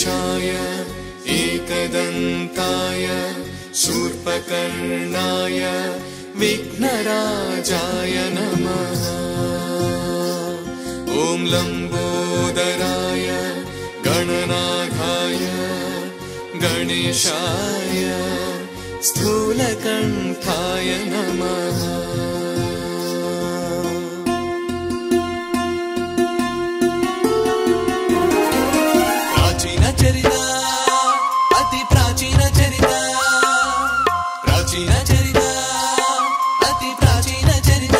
गणेशाय एकदन्ताय शूर्पकर्णाय विघ्नराजाय नमः ॐ लम्बोदराय गणनाथाय गणेशाय स्थूलकण्ठाय नमः ప్రాచీన చరిత అతి ప్రాచీన చరిత ప్రాచీన చరిత అతి ప్రాచీన చరిత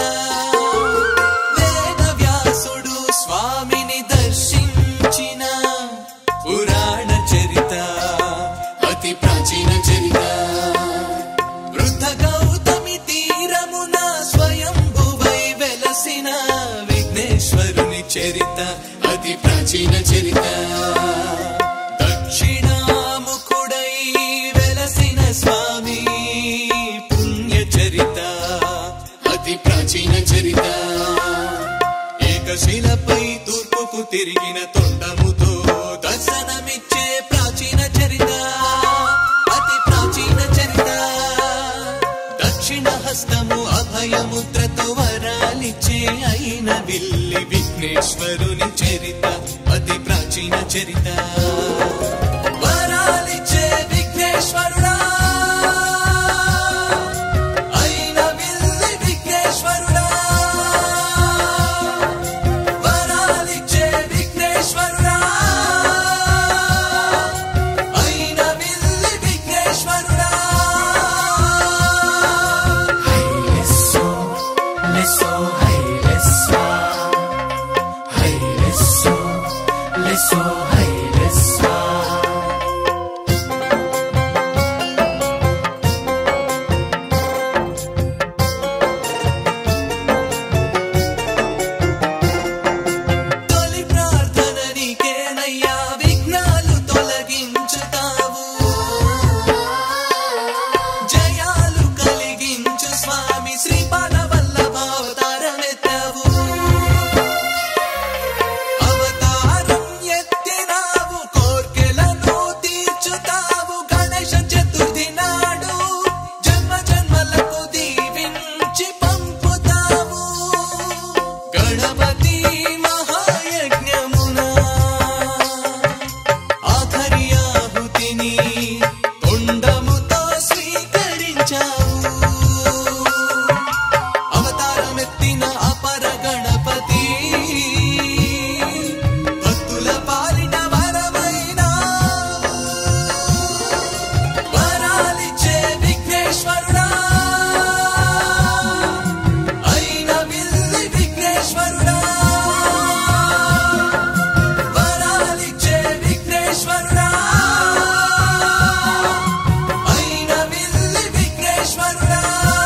వేద వ్యాసుడు స్వామిని దర్శించిన పురాణ చరిత అతి ప్రాచీన చరిత వృద్ధ గౌతమి తీరమున స్వయంభువై వెలసిన విఘ్నేశ్వరుని చరిత అతి ప్రాచీన చరిత దక్షిణాముఖుడై వెలసిన స్వామి పుణ్య చరిత అతి ప్రాచీన చరిత ఏకశిలపై తూర్పుకు తిరిగిన తొండముతో దర్శనమిచ్చే ప్రాచీన చరిత అతి ప్రాచీన చరిత దక్షిణ హస్తము అభయముద్రతో వరాలిచ్చే అయిన విల్లి విఘ్నేశ్వరుని చరిత అతి ప్రాచీన చరిత వరాలిచ్చే విఘ్నేశ్వరుడా అయిన విల్లి విఘ్నేశ్వరుడా వరాలిచ్చే విఘ్నేశ్వరుడా అయిన విల్లి విఘ్నేశ్వరుడా Lesso, lesso, hey lesso, hey lesso, lesso, hey lesso. తొలి ప్రార్థన నీకేనయ్యా విఘ్నాలు తొలగించుతావు జయాలు కలిగించు స్వామి శ్రీపాద వల్లభావతారమెత్తావు అవతారం ఎత్తినావు కోర్కెలను తీర్చుతావు గణేశ చతుర్థి నాడు జన్మ జన్మలకు దీవించి పంపుతావు గణపతి మహాయజ్ఞమున ఆఖరి ఆహుతిని తొండముతో స్వీకరించావు అవతారమెత్తిన అపర గణపతి భక్తుల పాలిన వరమైన వరాలిచ్చే విఘ్నేశ్వరుడా అయిన విల్లి విఘ్నేశ్వరుడా వరాలిచ్చే విఘ్నేశ్వరుడా అయిన విల్లి విఘ్నేశ్వరుడా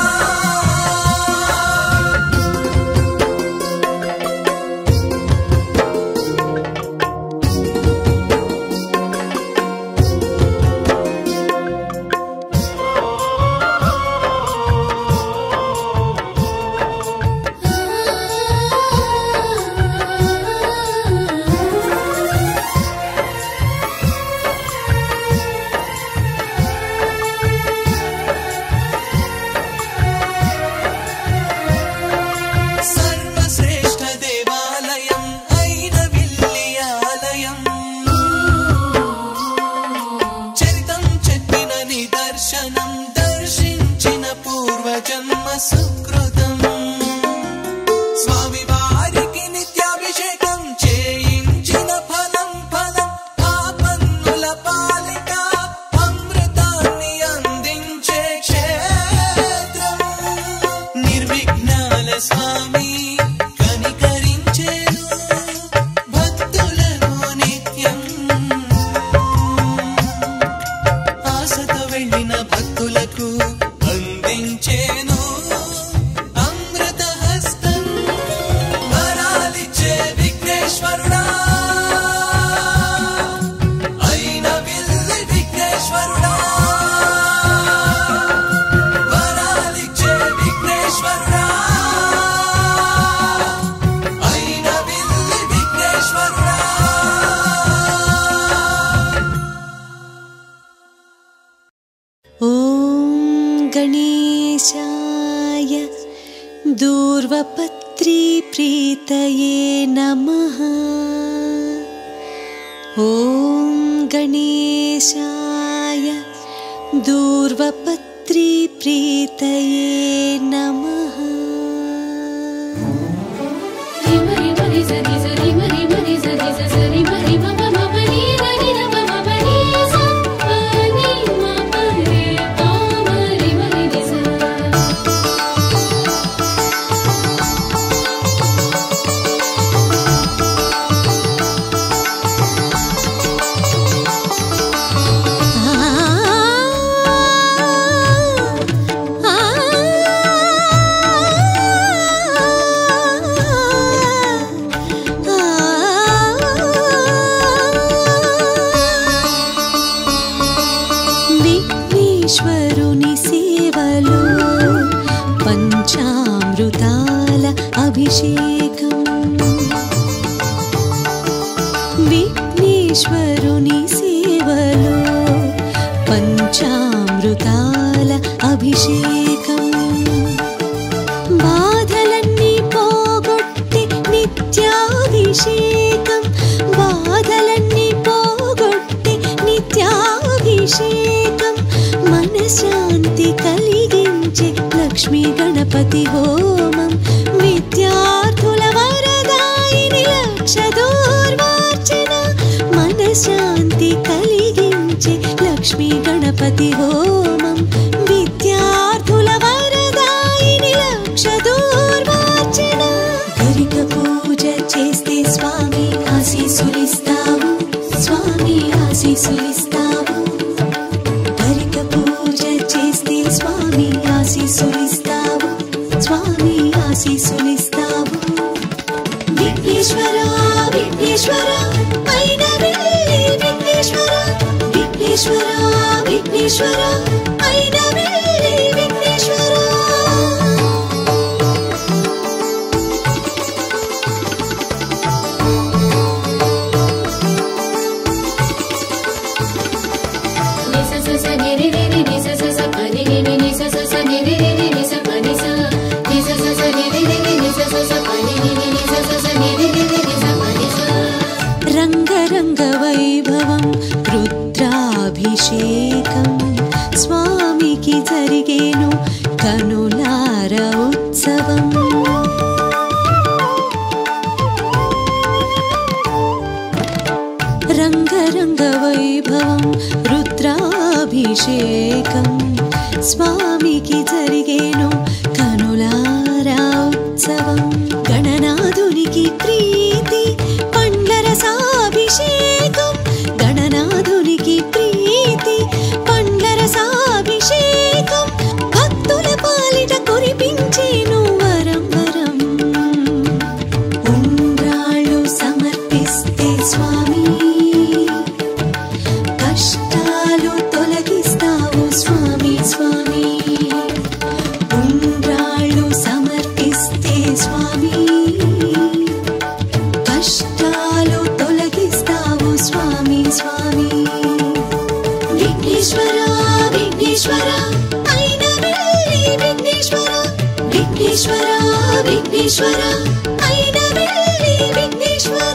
సర్వశ్రేష్ఠ దేవాలయం అయిన విల్లి ఆలయం చరితం చెప్పిన నిదర్శనం దర్శించిన పూర్వజన్మ సుకృతం స్వామి వారికి నిత్యాభిషేకం చేయించిన ఫలం ఫలం ఆ పన్నుల పాలిట అమృతాన్ని అందించే క్షేత్రం నిర్విఘ్నాల స్వామి కనికరించేను భక్తులను నిత్యం ఆశతో వెళ్ళిన భక్తులకు అందించేను అమృత హస్తం వరాలిచ్చే విఘ్నేశ్వరుడా అయిన విల్లి విఘ్నేశ్వరుడా వరాలిచ్చే విఘ్నేశ్వరుడా అయిన విల్లి విఘ్నేశ్వరుడా गणेशाय दूर्वपत्रीप्रीतये नमः ॐ गणेशाय दूर्वपत्रीप्रीतये नमः విఘ్నేశ్వరుని సేవలో పంచామృతాల అభిషేకం విఘ్నేశ్వరుని సేవలో పంచామృతాల అభిషేకం బాధలన్నీ పోగొట్టి నిత్యాభిషేకం బాధలన్నీ పోగొట్టి నిత్యాభిషేకం మనశాంతి కలిగించే లక్ష్మీ గణపతి హోమం విద్యార్థుల వరదాయిని లక్ష దూర్వార్చన మనశాంతి కలిగించే లక్ష్మీ గణపతి హోమం విద్యార్థుల వరదాయిని లక్ష దూర్వార్చన గరిక పూజ చేస్తే స్వామి ఆశీసులిస్తావు స్వామి ఆశీసులిస్తావు గరిక పూజ చేస్తే స్వామి ఆశీసులిస్తావు స్వామి ఆశీసులిస్తావు విఘ్నేశ్వర విఘ్నేశ్వర పైన వెళ్ళి విఘ్నేశ్వర విఘ్నేశ్వర విఘ్నేశ్వర పైన వెళ్ళి విఘ్నేశ్వర రంగరంగ వైభవం రుద్రాభిషేకం స్వామికి జరిగేను కనులార ఉత్సవం రంగరంగ వైభవం రుద్రాభిషేకం స్వామికి జరిగేను కనులారా ఉత్సవం గణనాథునికి ప్రీతి పండ్ల రసాభిషేకం గణనాథునికి ప్రీతి పండ్ల రసాభిషేకం భక్తుల పాలిట కురిపించేను వరం వరం ఉండ్రాళ్ళు సమర్పిస్తే స్వామి కష్టాలు తొలగిస్తావు స్వామి స్వామి ఉండ్రాళ్ళు సమర్పిస్తే స్వామి కష్టాలు తొలగిస్తావు స్వామి స్వామి విఘ్నేశ్వర విఘ్నేశ్వర అయిన వెళ్ళి విఘ్నేశ్వర విఘ్నేశ్వర విఘ్నేశ్వర అయిన వెళ్ళి విఘ్నేశ్వర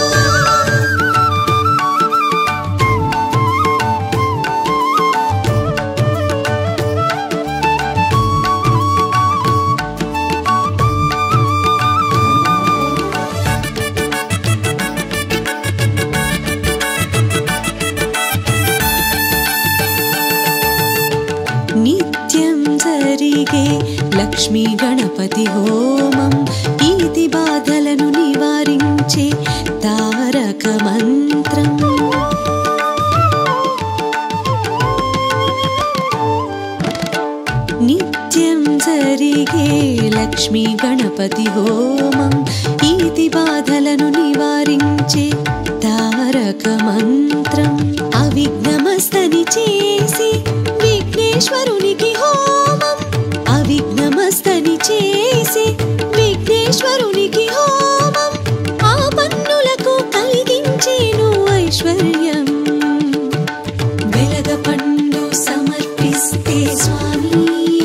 నిత్యం జరిగే లక్ష్మీ గణపతి హోమం ఈతి బాధలను నివారించే తారక మంత్రం నిత్యం జరిగే లక్ష్మీ గణపతి హోమం ఈతి బాధలను నివారించే తారక మంత్రం అవిఘ్నమస్తని చేసి విఘ్నేశ్వరునికి హోమం అవిఘ్నమస్తని చేసి విఘ్నేశ్వరునికి హోమం ఆ పన్నులకు కలిగించేను ఐశ్వర్యం వెలగ పండు సమర్పిస్తే స్వామి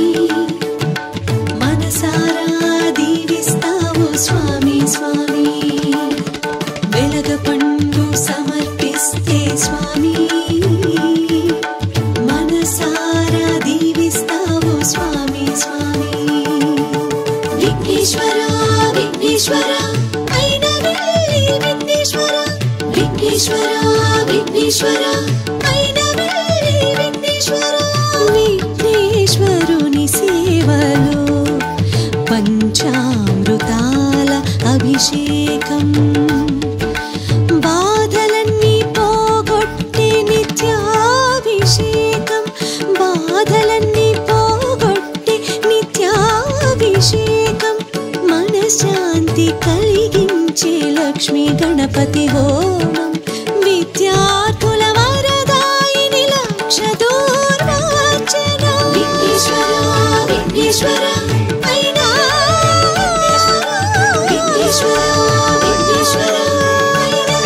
విఘ్నేశ్వరుని సేవలో పంచామృతాల అభిషేకం బాధలన్నీ పోగొట్టి నిత్యాభిషేకం బాధలన్నీ పోగొట్టి నిత్యాభిషేకం మనశ్శాంతి కలిగించే లక్ష్మీ గణపతి హోమం విద్యార్థుల వరదాయిని లక్ష దూర్వార్చన విఘ్నేశ్వర విఘ్నేశ్వర అయినా విఘ్నేశ్వర విఘ్నేశ్వర అయినా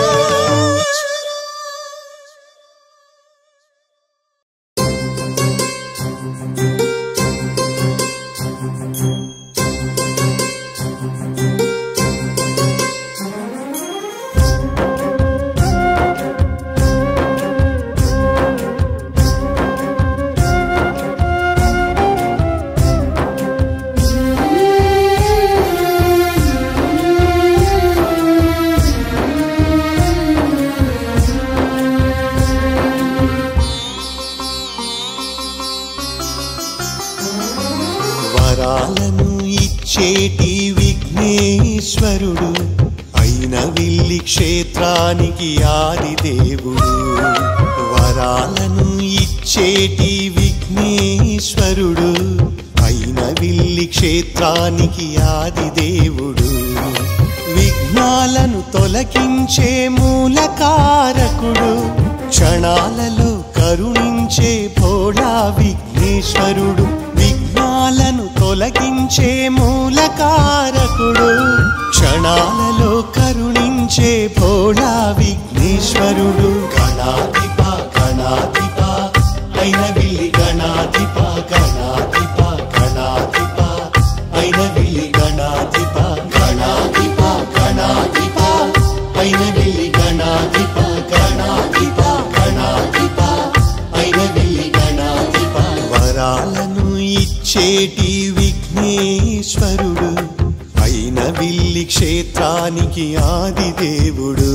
వరాలను ఇచ్చేటి విఘ్నేశ్వరుడు అయిన విల్లి క్షేత్రానికి ఆది దేవుడు వరాలను ఇచ్చేటి విఘ్నేశ్వరుడు అయిన విల్లి క్షేత్రానికి ఆది దేవుడు విఘ్నాలను తొలగించే మూలకారకుడు క్షణాలలో కరుణించే భోళా విఘ్నేశ్వరుడు విఘ్నాలను తొలగించే మూలకారకుడు క్షణాలలో కరుణించే భోళా విఘ్నేశ్వరుడు గణాధిప గణాధిప అయిన విల్లి గణాధిప గణాధిప గణాధిప అయిన విల్లి గణాధిప గణాధిప గణాధిప అయిన విల్లి గణాధిప గణాధిప గణాధిప అయిన విల్లి గణాధిప వరాలను ఇచ్చేటి విఘ్నేశ్వరుడు అయిన విల్లి క్షేత్రానికి ఆది దేవుడు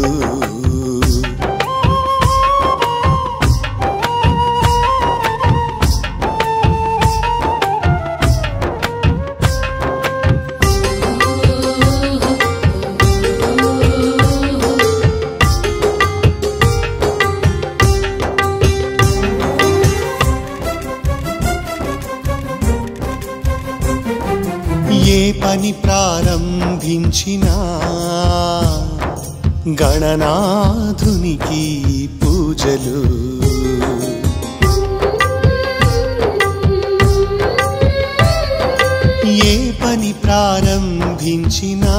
ఏ పని ప్రారంభించినా గణనాథునికి పూజలు ఏ పని ప్రారంభించినా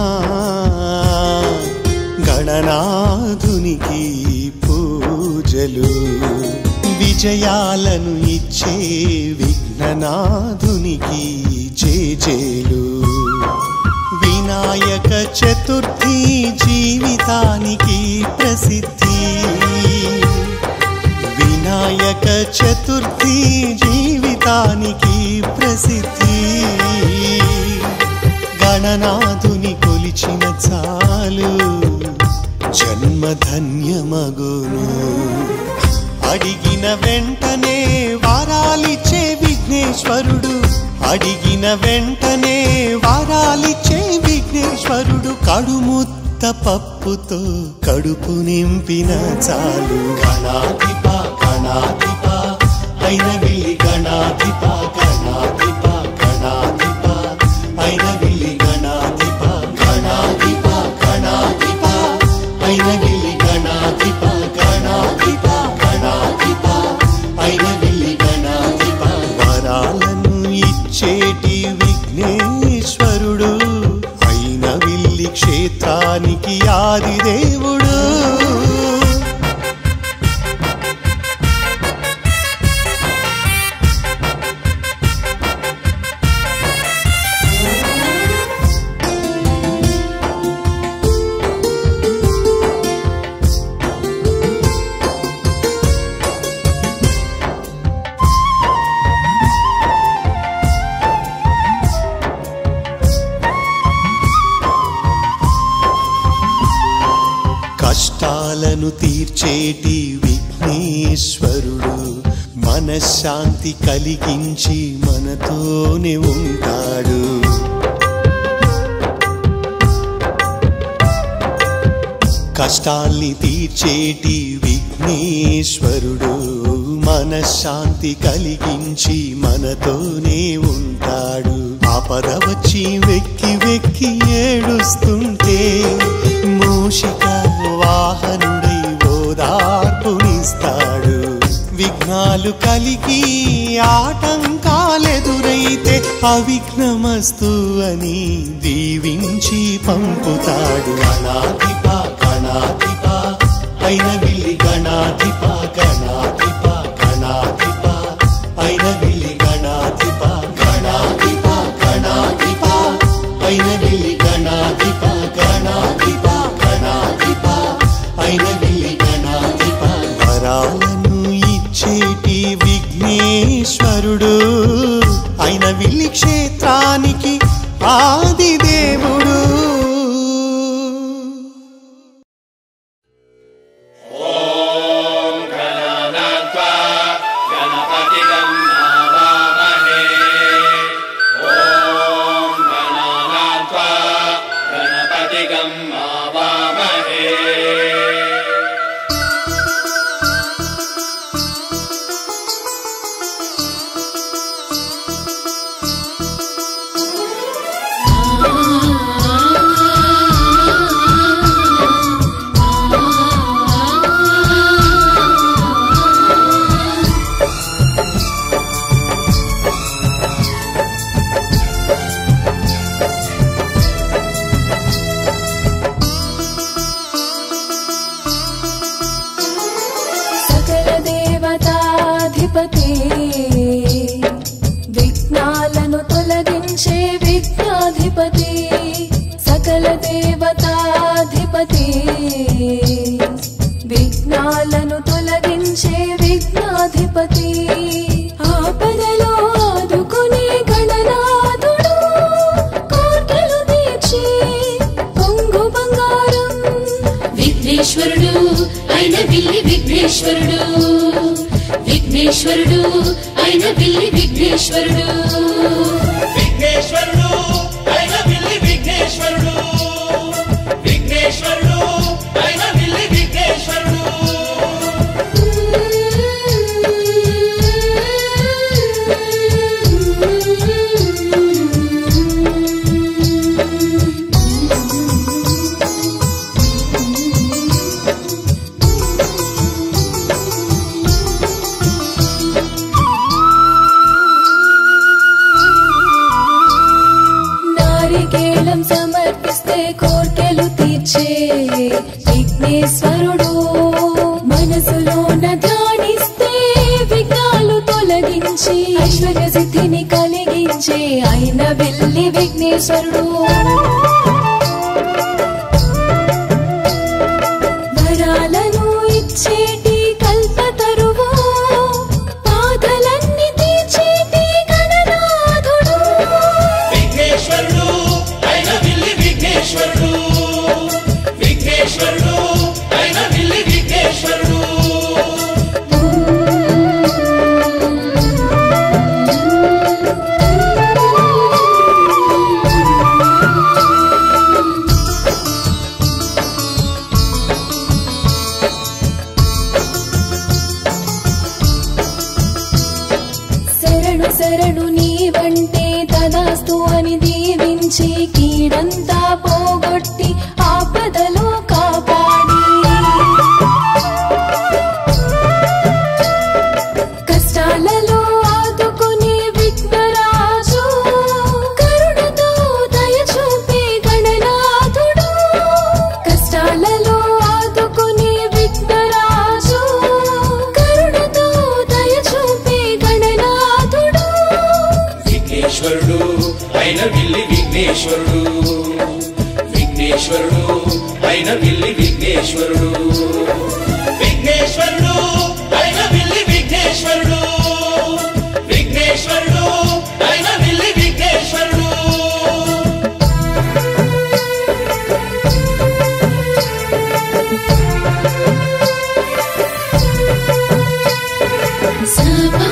గణనాథునికి పూజలు విజయాలను ఇచ్చే విఘ్ననాథునికి జేజేలు వినాయక చతుర్థి జీవితానికి ప్రసిద్ధి వినాయక చతుర్థి జీవితానికి ప్రసిద్ధి గణనాథుని కొలిచిన చాలు జన్మధన్యమగును అడిగిన వెంటనే వారాలిచ్చే విఘ్నేశ్వరుడు అడిగిన వెంటనే వారాలిచ్చే విఘ్నేశ్వరుడు కడుముత్త పప్పుతో కడుపు నింపిన చాలు గణాధిప గణాధిప అయిన విల్లి గణాధిప గణాధిప గణాధిప అయిన విల్లి గణాధిప గణాధిప గణాధిప అయిన విల్లి గణాధిప గణాధిప గణాధిప అయిన విల్లి గణాధిప వరాలను ఇచ్చేటి విఘ్నేశ్వరుడు అయిన విల్లి క్షేత్రానికి ఆది దేవుడు కష్టాలను తీర్చేటి విఘ్నేశ్వరుడు మనశ్శాంతి కలిగించి మనతోనే ఉంటాడు కష్టాల్ని తీర్చేటి విఘ్నేశ్వరుడు మనశ్శాంతి కలిగించి మనతోనే ఉంటాడు ఆపద వచ్చి వెక్కి వెక్కి ఏడుస్తుంటే మూషిక వాహనుడై ఓదార్పునిస్తాడు విఘ్నాలు కలిగి ఆటంకాలెదురైతే అవిఘ్నమస్తు అని దీవించి పంపుతాడు గణాధిప గణాధిప అయిన విల్లి గణాధిప గణాధిప గణాధిప అయిన విల్లి గణాధిప గణాధిప గణాధిప అయిన విల్లి గణాధిప గణాధిప గణాధిప అయిన విల్లి గణాధిప వరాలను ఇచ్చేటి విఘ్నేశ్వరుడు అయిన విల్లి క్షేత్రానికి ఆది దేవుడు సకల దేవతాధిపతి విఘ్నాలను తొలగించే విఘ్నాధిపతి సకల దేవతాధిపతి విఘ్నాలను తొలగించే విఘ్నాధిపతి ఆపదలో ఆదుకునే గణనాథుడు కోర్కెలు తీర్చి కొంగు బంగారం విఘ్నేశ్వరుడు అయిన విల్లి విఘ్నేశ్వరుడు విఘ్నేశ్వరుడు అయిన విల్లి విఘ్నేశ్వరుడు విఘ్నేశ్వరుడు అయిన విల్లి విఘ్నేశ్వరుడు విఘ్నేశ్వరుడు అయిన విల్లి విఘ్నేశ్వరుడు నారికేళం సమర్పిస్తే కోర్కెలు తీర్చే విఘ్నేశ్వరుడు మనసులోన ధ్యానిస్తే విఘ్నాలు తొలగించి ఐశ్వర్య సిద్ధిని కలిగించే ఆయన వెళ్ళి విఘ్నేశ్వరుడు వరాలను ఇచ్చేటి కల్పతరువు బాధలన్నీ తీర్చేటి గణనాథుడు విఘ్నేశ్వరుడు అయిన విల్లి విఘ్నేశ్వరుడు విఘ్నేశ్వరుడు అయిన విల్లి విఘ్నేశ్వరుడు శరణు శరణు నీవంటే తదాస్తు అని దీవించి కీడంతా పోగొట్టి ఆపదలో కాపాడి కష్టాలలో ఆదుకునే విఘ్నరాజు కరుణతో దయ చూపే గణనాథుడు కష్టాలలో ఆదుకునే విఘ్నరాజు కరుణతో దయ చూపే గణనాథుడు విఘ్నేశ్వరుడు అయిన విల్లి విఘ్నేశ్వరుడు విఘ్నేశ్వరుడు అయిన విల్లి విఘ్నేశ్వరుడు విఘ్నేశ్వరుడు అయిన విల్లి విఘ్నేశ్వరుడు విఘ్నేశ్వరుడు అయిన విల్లి విఘ్నేశ్వరుడు సపా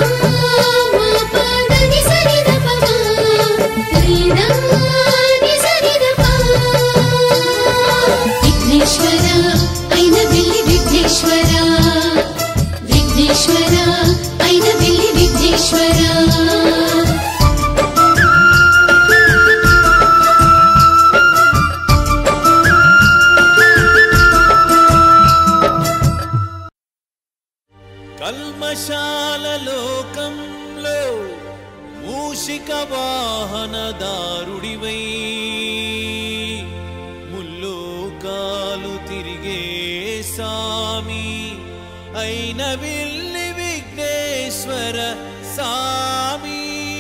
మూషిక వాహనదారుడివై ముల్లోకాలు తిరిగే సామి అయిన విల్లి విఘ్నేశ్వర సామి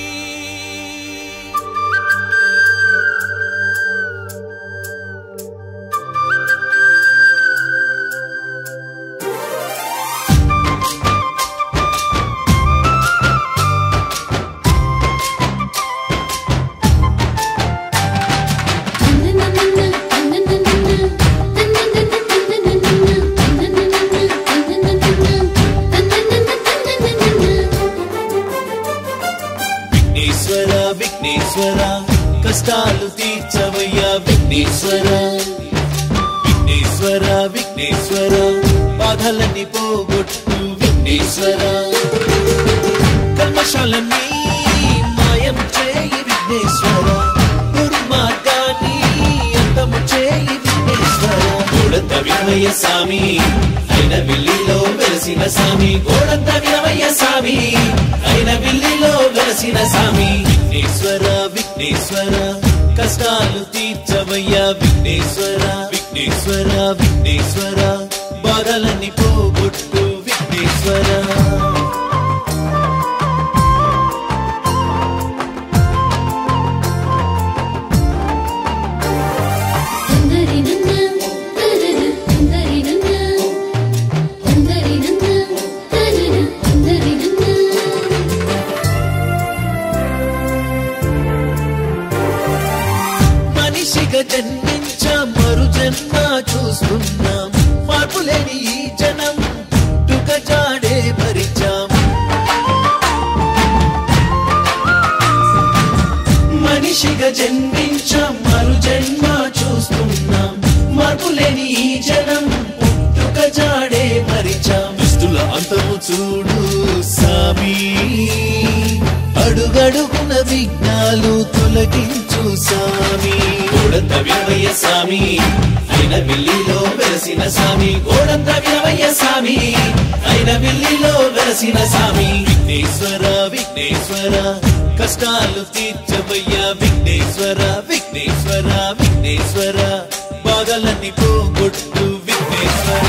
విఘ్నేశ్వర విఘ్నేశ్వర కష్టాలు తీర్చవయ్యా విఘ్నేశ్వర విఘ్నేశ్వర విఘ్నేశ్వర బాధలన్నీ పోగొట్టు విఘ్నేశ్వర కల్మశాలన్నీ మాయం చేయి విఘ్నేశ్వర దుర్మార్గాన్ని అంతము చేయి విఘ్నేశ్వర గోడంత వినవయ్య స్వామి అయిన విల్లిలో వెలసిన స్వామి గోడంత వినవయ్య స్వామి అయిన విల్లిలో వెలసిన స్వామి విఘ్నేశ్వర విఘ్నేశ్వర కష్టాలు తీర్చవయ్యా విఘ్నేశ్వర విఘ్నేశ్వర విఘ్నేశ్వర బాధలన్నీ పోగొట్టు విఘ్నేశ్వర మనిషిగా జన్మించ మరు జన్మ చూస్తున్నాం మార్పు లేని ఈ జనం పుట్టుక జాడే భరించాం మనిషిగా జన్మించ మరు జన్మ చూస్తున్నాం మార్పు లేని ఈ జనం పుట్టుక జాడే మరిచాం దుస్తుల అంతము చూడు సామి అడుగడుగున విఘ్నాలు తొలగించు సామి గోడంత వినవయ్య సామి అయిన విల్లిలో వెలసిన సామి గోడంత వినవయ్య సామి అయిన విల్లిలో వెలసిన సామి విఘ్నేశ్వర విఘ్నేశ్వర కష్టాలు తీర్చవయ్యా విఘ్నేశ్వర విఘ్నేశ్వర విఘ్నేశ్వర బాధలన్నీ పోగొట్టు విఘ్నేశ్వర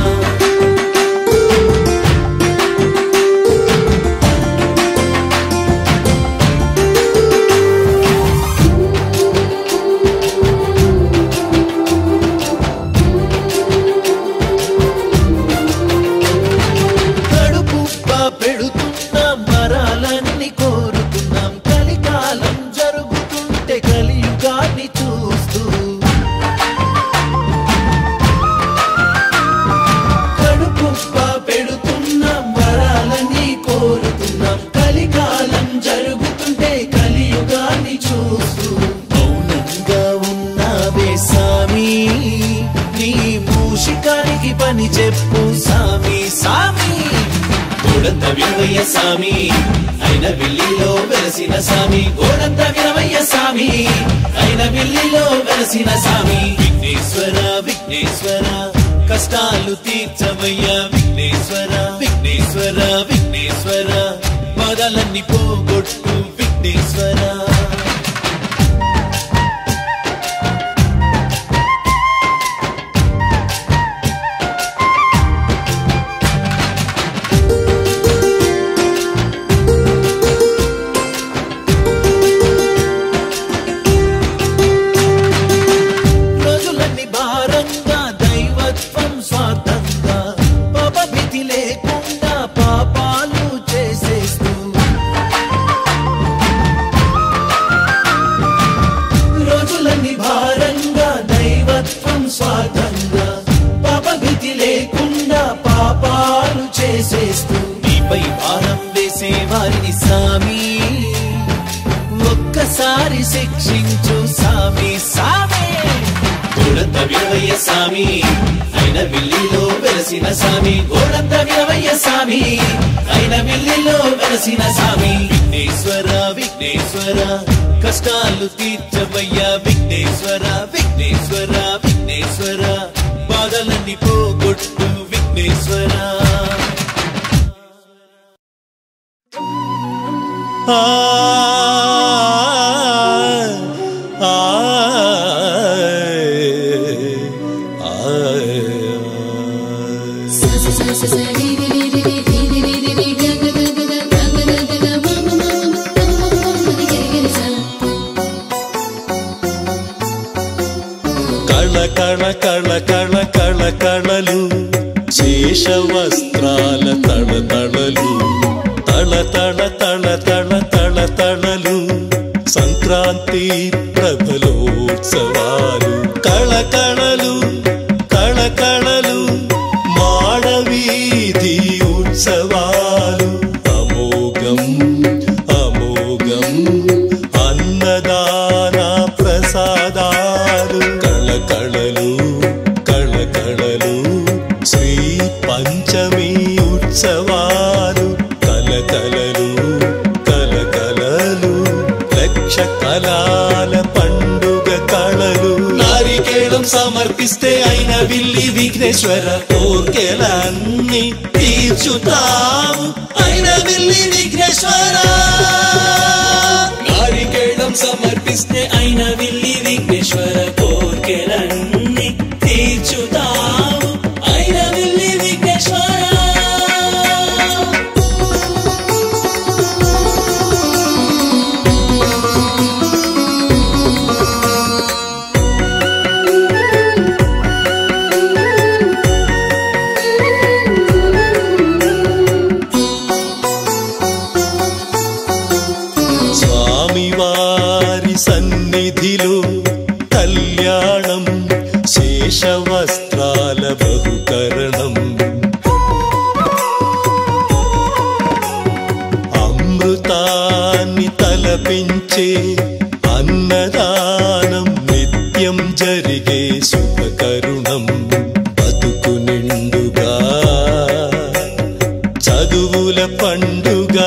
కడుపుబ్బ పెడుతున్నాం వరాలన్నీ కోరుతున్నాం కలికాలం జరుగుతుంటే కలియుగాన్ని చూస్తూ కడుపుబ్బ పెడుతున్నాం వరాలన్నీ కోరుతున్నాం కలికాలం జరుగుతుంటే కలియుగాన్ని చూస్తూ మౌనంగా ఉన్నావే సామి నీ మూషికానికి పని చెప్పు సామి సామి గోడంత వినవయ్య సామి అయిన విల్లిలో వెలసిన సామి గోడంత వినవయ్య సామి అయిన విల్లిలో వెలసిన సామి విఘ్నేశ్వర విఘ్నేశ్వర కష్టాలు తీర్చవయ్య విఘ్నేశ్వర విఘ్నేశ్వర విఘ్నేశ్వర బాధలన్నీ పోగొట్టు విఘ్నేశ్వర రోజులన్నీ భారంగా దైవత్వం స్వార్థంగా పాపభీతి లేకుండా పాపాలు చేసేస్తూ రోజులన్నీ భారంగా దైవత్వం స్వార్థంగా పాపభీతి లేకుండా పాపాలు చేసేస్తూ నీపై భారం వేసే వారిని సామి ఒక్కసారి శిక్షించు సామి సామి గోడంత వినవయ్య సామి అయిన విల్లిలో వెలసిన సామి గోడంత వినవయ్య సామి అయిన విల్లిలో వెలసిన సామి విఘ్నేశ్వర విఘ్నేశ్వర కష్టాలు తీర్చవయ్యా విఘ్నేశ్వర విఘ్నేశ్వర విఘ్నేశ్వర బాధలన్నీ పోగొట్టు విఘ్నేశ్వర ఆ శేషవస్త్రాల తళతళలు తళతళ తళ తళ తళ తళలు సంక్రాంతి ప్రభలోత్సవాలు కళకళలు కళకళలు మాడవీధి ఉత్సవాలు అమోఘం అమోఘం అన్నదాన ప్రసాదాలు కళకళలు కళకళలు శ్రీ పంచమి ఉత్సవాలు కలకలలు కలకలలు లక్ష కళాల పండుగ కళలు నారికేళం సమర్పిస్తే అయిన విల్లి విఘ్నేశ్వర కోర్కెలన్నీ తీర్చుతావు అయిన విల్లి విఘ్నేశ్వర నారికేళం సమర్పిస్తే అయిన విల్లి విఘ్నేశ్వర కోర్కెలన్నీ తీర్చుతావు అయిన విల్లి విఘ్నేశ్వర స్వామివారి సన్నిధిలో కళ్యాణం శేషవస్త్రాల బహుకరణం అమృతాన్ని తలపించే అన్నదానం నిత్యం జరిగే శుభకరుణం బతుకు నిండుగా చదువుల పండుగ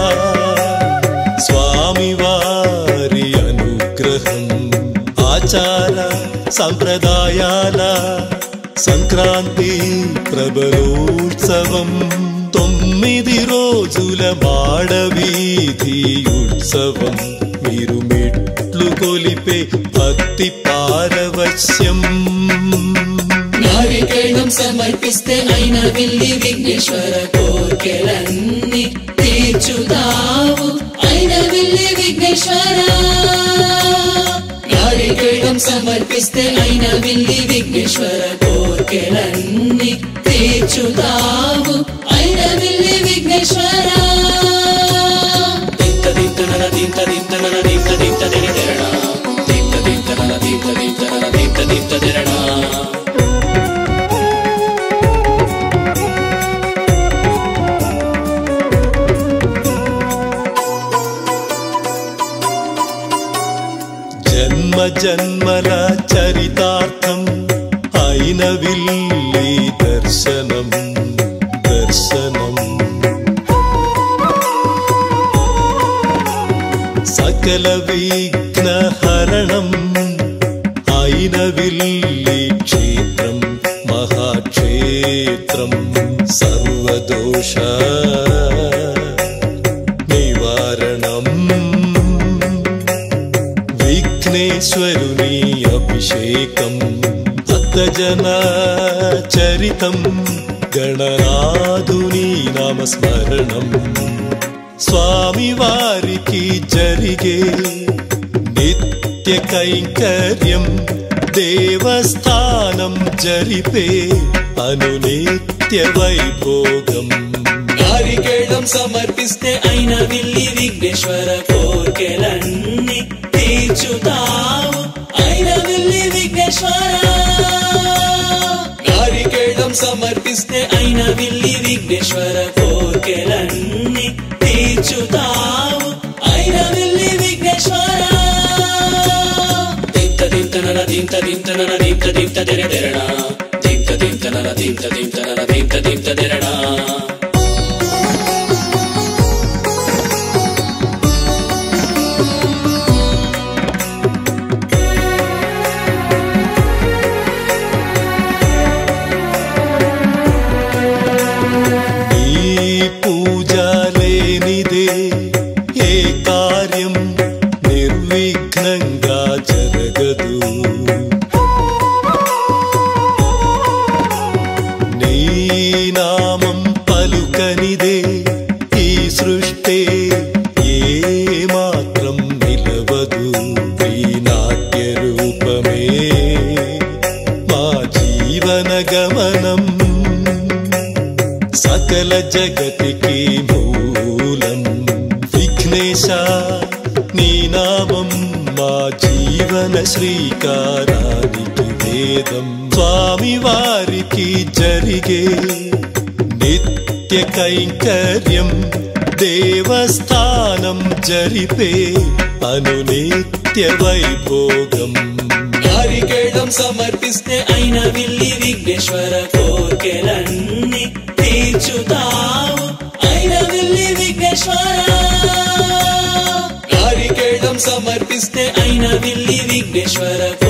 స్వామివారి అనుగ్రహం ఆచార సంప్రదాయాల సంక్రాంతి ప్రబలోత్సవం తొమ్మిది రోజుల మాడవీధి ఉత్సవం మీరు మెట్లు కొలిపే భక్తి పారవశ్యం నారికేళం సమర్పిస్తే అయిన విల్లి విఘ్నేశ్వర కోర్కెలన్నీ తీర్చుతావు అయిన విల్లి విఘ్నేశ్వర నారికేళం సమర్పిస్తే అయిన విల్లి విఘ్నేశ్వర కోర్కెలన్నీ తీర్చుతావు అయిన విల్లి విఘ్నేశ్వర దింత దింత నన దింత దింత నన దింత దింత దిరడెరడా దింత దింత నన దింత దింత నన దింత దింత దిరడా జన్మ జన్మల చరితార్థం అయిన విల్లి దర్శనం దర్శనం సకల విఘ్న హరణం అయిన విల్లి క్షేత్రం మహాక్షేత్రం సర్వదోష నివారణం విఘ్నేశ్వరుని అభిషేకం భక్తజన చరితం గణనాథుని నామస్మరణం స్వామివారికి జరిగే నిత్య కైంకర్యం దేవస్థానం జరిపే అనునిత్య వైభోగం నారికేళం సమర్పిస్తే అయిన విల్లి విఘ్నేశ్వర కోర్కెలన్నీ తీర్చుతావు అయిన విల్లి విఘ్నేశ్వర నారికేళం సమర్పిస్తే అయిన విల్లి విఘ్నేశ్వర కోర్కెలన్నీ తీర్చుతావు అయిన విల్లి విఘ్నేశ్వర దింత దింత నన దింత దింత నన దింత దింత దిరడెరడా దింత దింత నన దింత దింత నన దింత దింత దిరడా ఈ పూజ లేనిదే ఏ కార్యం నిర్విఘ్నంగా జరగదు నీ జగతికి మూలం విఘ్నేశ నీ నామం మా జీవన శ్రీకారానికి వేదం స్వామి వారికి జరిగే నిత్య కైంకర్యం దేవస్థానం జరిపే అనునిత్య వైభోగం నారికేళం సమర్పిస్తే అయిన విల్లి విఘ్నేశ్వర కోర్కెలన్నీ తీర్చుతావు అయిన విల్లి విఘ్నేశ్వర నారికేళం సమర్పిస్తే అయిన విల్లి విఘ్నేశ్వర